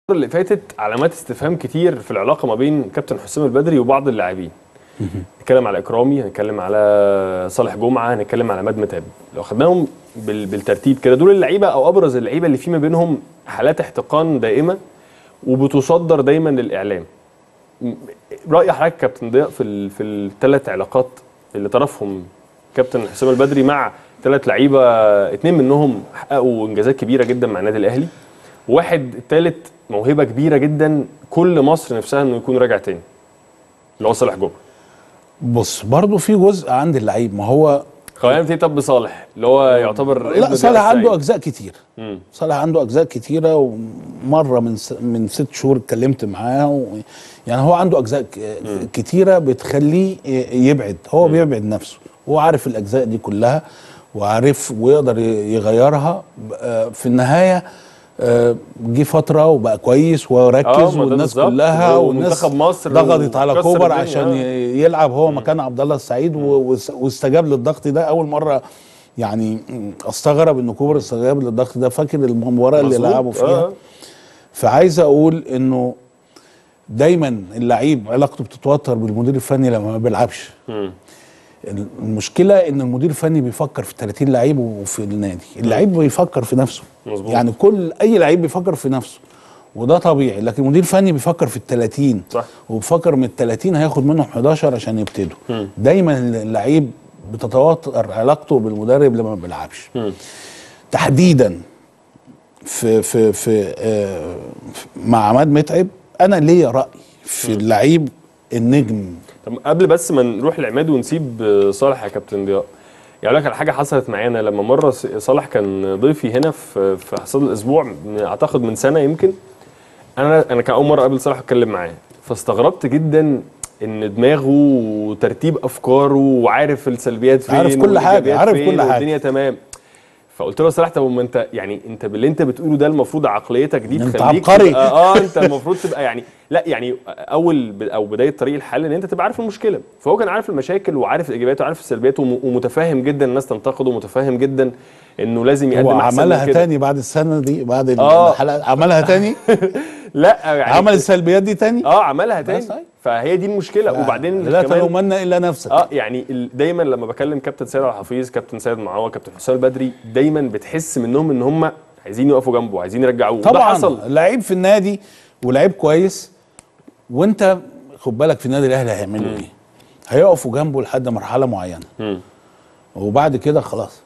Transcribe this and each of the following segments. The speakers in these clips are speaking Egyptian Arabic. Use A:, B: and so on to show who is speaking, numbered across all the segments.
A: اللي فاتت علامات استفهام كتير في العلاقه ما بين كابتن حسام البدري وبعض اللاعبين هنتكلم على اكرامي هنتكلم على صالح جمعه هنتكلم على ماد متعب لو خدناهم بال- بالترتيب كده دول اللعيبه او ابرز اللعيبه اللي في ما بينهم حالات احتقان دائمه وبتصدر دايما للاعلام م- راي حضرتك كابتن ضياء في ال- في الثلاث علاقات اللي طرفهم كابتن حسام البدري مع ثلاث لعيبه اتنين منهم حققوا انجازات كبيره جدا مع النادي الاهلي واحد الثالث موهبه كبيره جدا كل مصر نفسها انه يكون راجع تاني اللي هو صالح جمعه
B: بص برضو في جزء عند اللعيب ما هو
A: خلينا نبتدي طب بصالح اللي هو يعتبر ابن
B: لا
A: ضياء
B: صالح عنده
A: السعيد.
B: اجزاء كتير
A: مم.
B: صالح عنده اجزاء كتيره ومره من س... من ست شهور اتكلمت معاه و... يعني هو عنده اجزاء ك... كتيره بتخليه ي- يبعد هو بيبعد نفسه هو عارف الاجزاء دي كلها وعارف ويقدر ي- يغيرها آه، في النهايه آه، جه فتره وبقى كويس
A: آه،
B: وركز
A: ما ده
B: والناس
A: بالظبط.
B: كلها والناس
A: ومنتخب مصر
B: ضغطت على
A: وكسر
B: كوبر
A: الدنيا،
B: عشان
A: آه.
B: ي- يلعب هو مكان عبد الله السعيد و- واس- واستجاب للضغط ده اول مره يعني استغرب ان كوبر استجاب للضغط ده فاكر المباراه اللي
A: مظبوط.
B: لعبوا فيها
A: آه.
B: فعايز اقول انه دايما اللعيب علاقته بتتوتر بالمدير الفني لما ما بيلعبش
A: مم.
B: المشكله ان المدير الفني بيفكر في 30 لعيب وفي النادي اللعيب بيفكر في نفسه
A: مظبوط.
B: يعني كل اي لعيب بيفكر في نفسه وده طبيعي لكن المدير الفني بيفكر في ال 30
A: صح.
B: وبيفكر من ال 30 هياخد منهم 11 عشان يبتدوا
A: مم.
B: دايما اللعيب بتتوتر علاقته بالمدرب لما ما بيلعبش
A: مم.
B: تحديدا في في في آه مع عماد متعب انا ليا راي في اللعيب النجم
A: طب قبل بس ما نروح لعماد ونسيب آه، صالح يا كابتن ضياء يعني لك على حاجه حصلت معانا لما مره س- صالح كان ضيفي هنا في في حصاد الاسبوع من- اعتقد من سنه يمكن انا انا كان اول مره اقابل صالح اتكلم معاه فاستغربت جدا ان دماغه وترتيب افكاره وعارف السلبيات فين
B: عارف كل حاجة،
A: والإيجابيات
B: عارف
A: فين
B: كل حاجة.
A: والدنيا تمام فقلت له صلاح طب ما انت يعني انت باللي انت بتقوله ده المفروض عقليتك دي
B: انت
A: تخليك
B: عبقري.
A: تبقى- اه انت المفروض تبقى يعني لا يعني اول ب- او بدايه طريق الحل ان انت تبقى عارف المشكله فهو كان عارف المشاكل وعارف الايجابيات وعارف السلبيات وم- ومتفاهم جدا الناس تنتقده ومتفاهم جدا انه لازم يقدم
B: هو
A: احسن من
B: عملها
A: كده
B: تاني بعد السنه دي بعد
A: آه.
B: الحلقه عملها تاني
A: لا يعني
B: عمل السلبيات دي تاني
A: اه عملها تاني
B: صحيح.
A: فهي دي المشكله وبعدين
B: لا
A: كمان
B: تلومن الا نفسك
A: اه يعني ال- دايما لما بكلم كابتن سيد عبد الحفيظ كابتن سيد معوض كابتن حسام البدري دايما بتحس منهم ان هم عايزين يقفوا جنبه عايزين يرجعوه وده
B: طبعا
A: حصل
B: لعيب في النادي ولعيب كويس وانت خد بالك في النادي الاهلي هيعملوا ايه هيقفوا جنبه لحد مرحله معينه
A: مم.
B: وبعد كده خلاص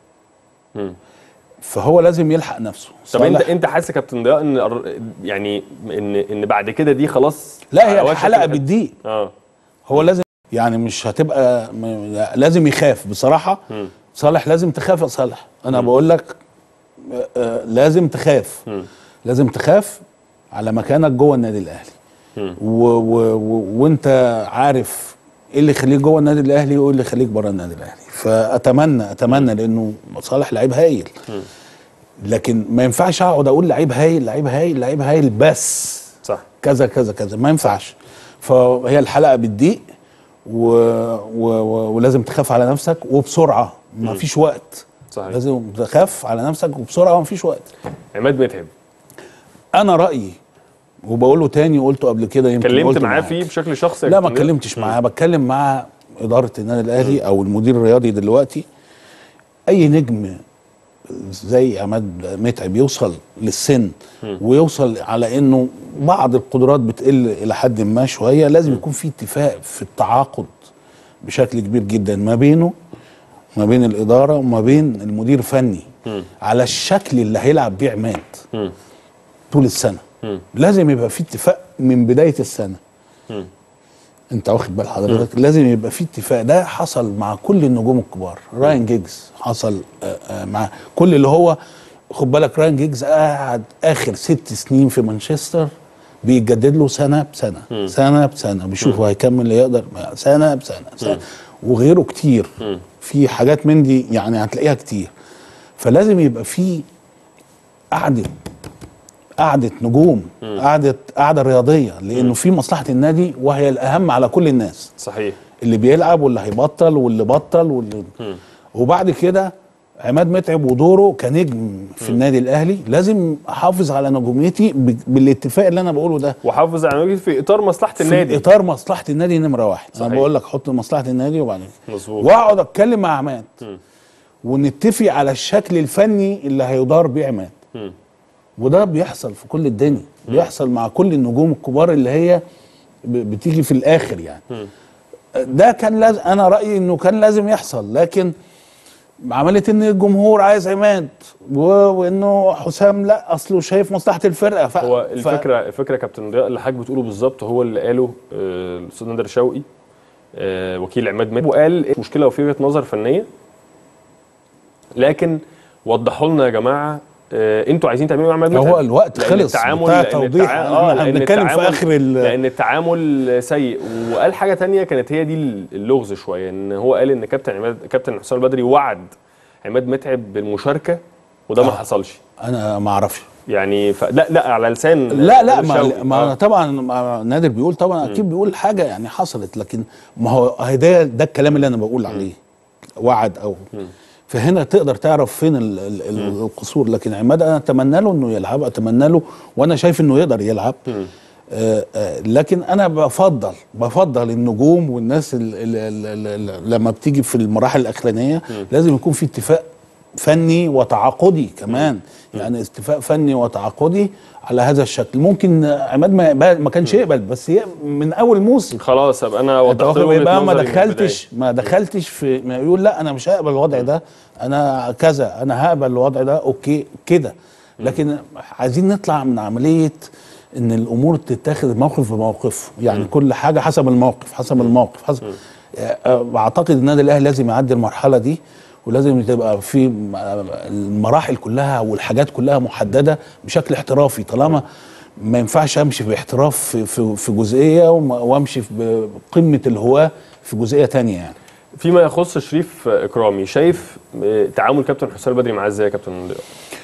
A: مم.
B: فهو لازم يلحق نفسه
A: طب انت
B: صالح-
A: انت حاسس يا كابتن ضياء ان الر- يعني ان ان بعد كده دي خلاص
B: لا
A: على
B: هي
A: وشك
B: الحلقه
A: الأ-
B: بالدقيق
A: اه
B: هو لازم يعني مش هتبقى م- لازم يخاف بصراحه
A: مم.
B: صالح لازم تخاف يا صالح انا بقول لك آه، آه، لازم تخاف
A: مم.
B: لازم تخاف على مكانك جوه النادي الاهلي
A: مم.
B: و و و وانت عارف ايه اللي يخليك جوه النادي الاهلي وايه اللي يخليك بره النادي الاهلي فاتمنى اتمنى لانه صالح لعيب هايل لكن ما ينفعش اقعد اقول لعيب هايل لعيب هايل لعيب هايل بس
A: صح
B: كذا كذا كذا ما ينفعش فهي الحلقه بتضيق و... و... و... ولازم تخاف على نفسك وبسرعه ما فيش وقت
A: صحيح
B: لازم تخاف على نفسك وبسرعه ما فيش وقت
A: عماد متعب
B: انا رايي وبقوله تاني وقلته قبل كده يمكن
A: اتكلمت
B: قلته
A: معاه
B: معاك.
A: فيه بشكل شخصي يا
B: لا ما
A: كابتن ضياء؟
B: اتكلمتش معاه بتكلم مع اداره النادي الاهلي او المدير الرياضي دلوقتي اي نجم زي عماد متعب يوصل للسن ويوصل على انه بعض القدرات بتقل الى حد ما شويه لازم يكون في اتفاق في التعاقد بشكل كبير جدا ما بينه ما بين الاداره وما بين المدير الفني على الشكل اللي هيلعب بيه عماد
A: مم.
B: طول السنه
A: مم.
B: لازم يبقى في اتفاق من بدايه السنه
A: مم.
B: انت واخد بال حضرتك لازم يبقى في اتفاق ده حصل مع كل النجوم الكبار راين جيجز حصل آه، آه، مع كل اللي هو خد بالك راين جيجز قعد اخر ست سنين في مانشستر بيجدد له سنه بسنه سنه بسنه بيشوف هو هيكمل اللي يقدر سنه بسنه, سنة وغيره كتير في حاجات من دي يعني هتلاقيها كتير فلازم يبقى في قعده قعده نجوم قعده قعده رياضيه لانه في مصلحه النادي وهي الاهم على كل الناس
A: صحيح
B: اللي بيلعب واللي هيبطل واللي بطل واللي وبعد كده عماد متعب ودوره كنجم في النادي الاهلي لازم احافظ على نجوميتي ب- بالاتفاق اللي انا بقوله ده
A: وحافظ على نجمته في اطار مصلحه
B: في
A: النادي
B: اطار مصلحه النادي نمره واحد
A: صحيح.
B: انا بقول لك حط مصلحه النادي وبعدين
A: مظبوط
B: واقعد اتكلم مع عماد ونتفق على الشكل الفني اللي هيدار بيه عماد
A: مم.
B: وده بيحصل في كل الدنيا بيحصل مع كل النجوم الكبار اللي هي ب- بتيجي في الاخر يعني ده كان لازم انا رايي انه كان لازم يحصل لكن عمليه ان الجمهور عايز عماد و- وانه حسام لا اصله شايف مصلحه الفرقه ف...
A: هو
B: ف-
A: الفكره الفكره كابتن ضياء اللي حضرتك بتقوله بالظبط هو اللي قاله آه، الاستاذ نادر شوقي آه، وكيل عماد متعب وقال إيه مشكله وفي وجهه نظر فنيه لكن وضحوا لنا يا جماعه آه، انتوا عايزين تعملوا ايه مع عماد متعب
B: هو الوقت
A: لأن
B: خلص
A: التعامل
B: بتاع
A: لأن
B: توضيح.
A: التعا-
B: احنا
A: اه لأن
B: بنتكلم في
A: التعامل-
B: آخر ال-
A: لان التعامل سيء وقال حاجه تانية كانت هي دي اللغز شويه ان هو قال ان كابتن عماد كابتن حسام البدري وعد عماد متعب بالمشاركه وده ما حصلش
B: انا ما اعرفش
A: يعني ف... لا لا على لسان
B: لا لا
A: شوقي.
B: ما, ما
A: آه.
B: طبعا ما نادر بيقول طبعا اكيد بيقول حاجه يعني حصلت لكن ما هو هي ده ده الكلام اللي انا بقول عليه وعد او فهنا تقدر تعرف فين ال ال ال القصور لكن عماد انا اتمنى له انه يلعب اتمنى له وانا شايف انه يقدر يلعب آه آه لكن انا بفضل بفضل النجوم والناس ال ال ال ال ال لما بتيجي في المراحل الاخرانيه لازم يكون في اتفاق فني وتعاقدي كمان يعني اتفاق فني وتعاقدي على هذا الشكل ممكن عماد ما, ما كانش يقبل بس ي- من اول موسم
A: خلاص ابقى انا
B: انت
A: وضحت
B: واخد
A: له
B: بالك
A: وجهة
B: بقى ما
A: نظري من
B: دخلتش ما دخلتش في ما يقول لا انا مش هقبل الوضع ده انا كذا انا هقبل الوضع ده اوكي كده لكن عايزين نطلع من عمليه ان الامور تتاخد موقف بموقف يعني كل حاجه حسب الموقف حسب الموقف حسب آه، اعتقد النادي الاهلي لازم يعدي المرحله دي ولازم تبقى في م- المراحل كلها والحاجات كلها محدده بشكل احترافي طالما ما ينفعش امشي باحتراف في في, في جزئيه وما- وامشي في- بقمه الهواه في جزئيه تانية يعني
A: فيما يخص شريف اكرامي شايف آه، تعامل كابتن حسام البدري معاه ازاي يا كابتن ضياء؟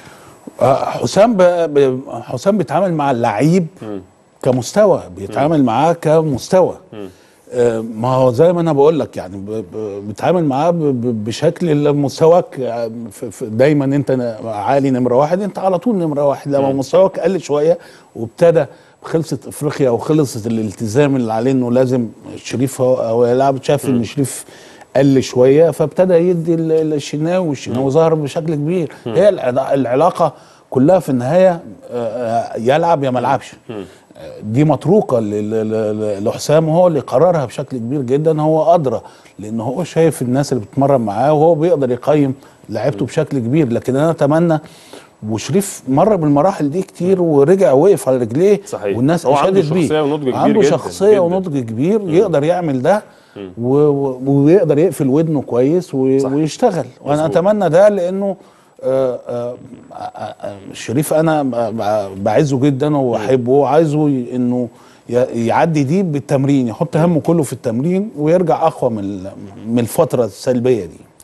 B: آه، حسام ب... ب... حسام بيتعامل مع اللعيب كمستوى بيتعامل معاه كمستوى آه، ما هو زي ما انا بقول لك يعني ب... ب... بيتعامل معاه ب... ب... بشكل اللي مستواك آه، ف... ف... دايما انت ن- عالي نمره واحد انت على طول نمره واحد لما مستواك قل شويه وابتدى خلصت افريقيا وخلصت الالتزام اللي عليه انه لازم شريف هو هو يلعب شاف ان شريف قل شويه فابتدى يدي ال- ال- الشناوي والشناوي ظهر بشكل كبير هي العلا- العلاقه كلها في النهايه آه، آه، يلعب يا ما يلعبش آه، دي متروكه ل- ل- ل- لحسام هو اللي قررها بشكل كبير جدا هو ادرى لان هو شايف الناس اللي بتتمرن معاه وهو بيقدر يقيم لعيبته بشكل كبير لكن انا اتمنى وشريف مر بالمراحل دي كتير ورجع وقف على رجليه
A: صحيح.
B: والناس
A: هو عنده
B: اشادت بيه
A: شخصية ونضج كبير
B: عنده
A: جداً،
B: شخصيه
A: جداً.
B: ونضج كبير يقدر يعمل ده و... و... ويقدر يقفل ودنه كويس و...
A: صح.
B: ويشتغل وانا
A: مظبوط.
B: اتمنى ده لانه آه، آه، آه، آه، شريف انا ب- ب- بعزه جدا وبحبه وعايزه ي- انه ي- يعدي دي بالتمرين يحط همه كله في التمرين ويرجع اقوى من ال- من الفتره السلبيه دي